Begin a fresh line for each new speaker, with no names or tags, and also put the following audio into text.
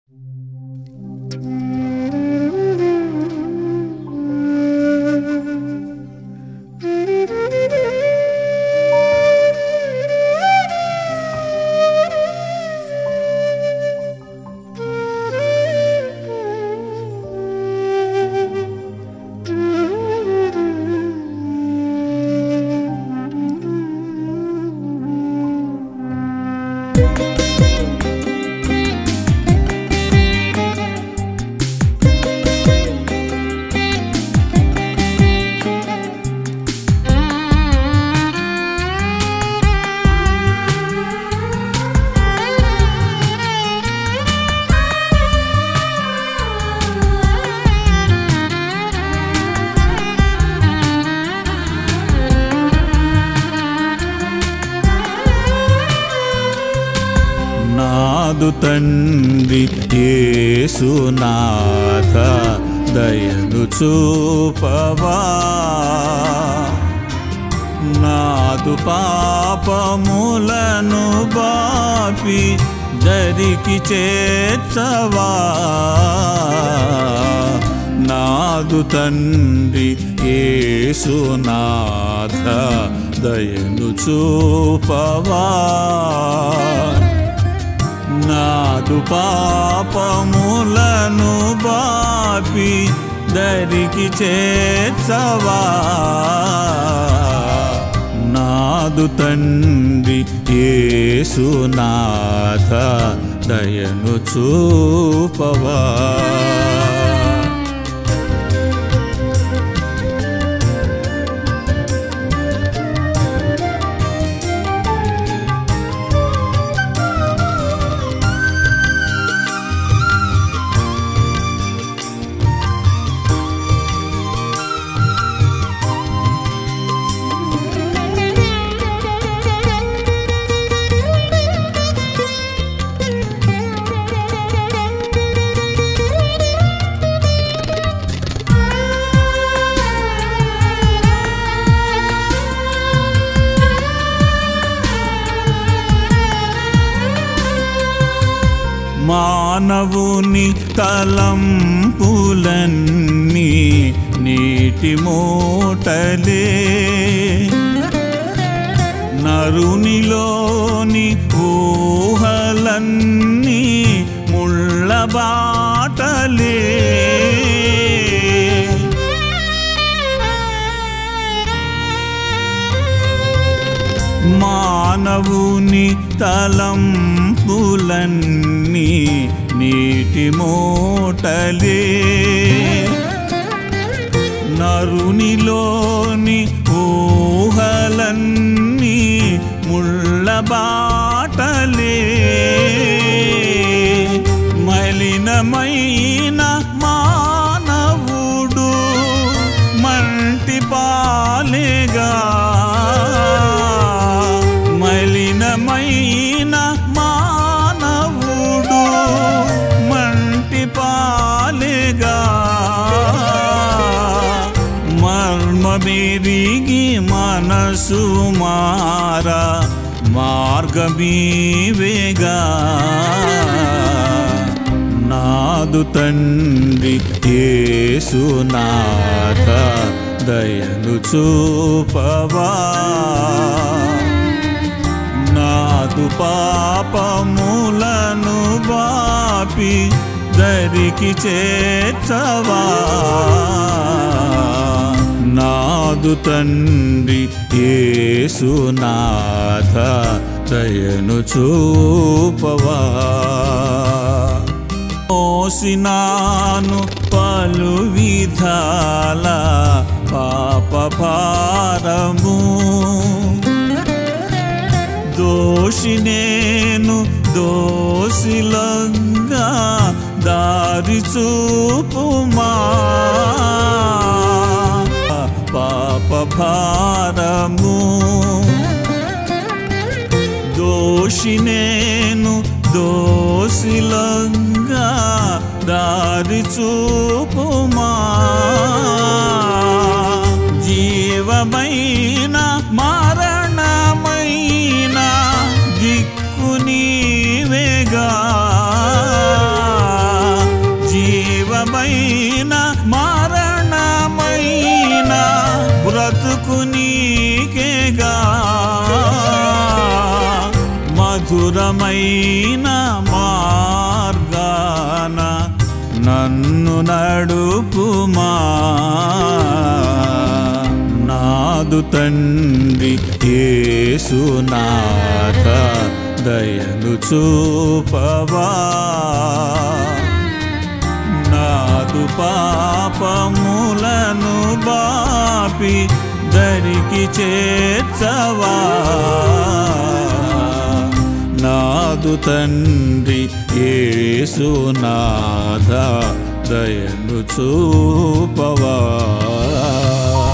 నాదు తండ్రి యేసునాథ దయను చూపవా నాదు పాపములను బాపి దరికి చేర్చవా నాదు తండ్రి యేసునాథ దయను చూపవా నాదు పాపములను బాపి దరికి చేర్చవా నాదు తండ్రి యేసునాథ దయను చూపవా మానవుని తలంపులన్నీ నీటి మూటలే నరునిలోని ఊహలన్నీ ముళ్ళ బాటలే మానవుని తలంపులన్నీ నీటి మూటలే నరునిలోని ఊహలన్నీ ముళ్ళ బాటలే మలినమైన మానవుడు మంటి పాలేగా మలినమైన మానవుడు మంటి పాలేగా మర్మమెరిగి మనసు మార మార్గమీవేగా నాదు తండ్రి యేసునాథ దయను చూపవా నాదు పాపములను బాపి దరికి చేర్చవా నాదు తండ్రి యేసునాథ దయను చూపవా మోసినాను పలు విధాల పాప భారము దోషి నేను దోషిలంగా దారి చూపుమా పాప భారము దోషి నేను దోషిలంగా దారి చూపుమా జీవమైన మరణమైన దిక్కు నీవేగా నడుపుమా నాదు తండ్రి యేసునాథ దయను చూపవా నాదు పాపములను బాపి దరికి చేర్చవా నాదు తండ్రి యేసునాథ దయను చూపవా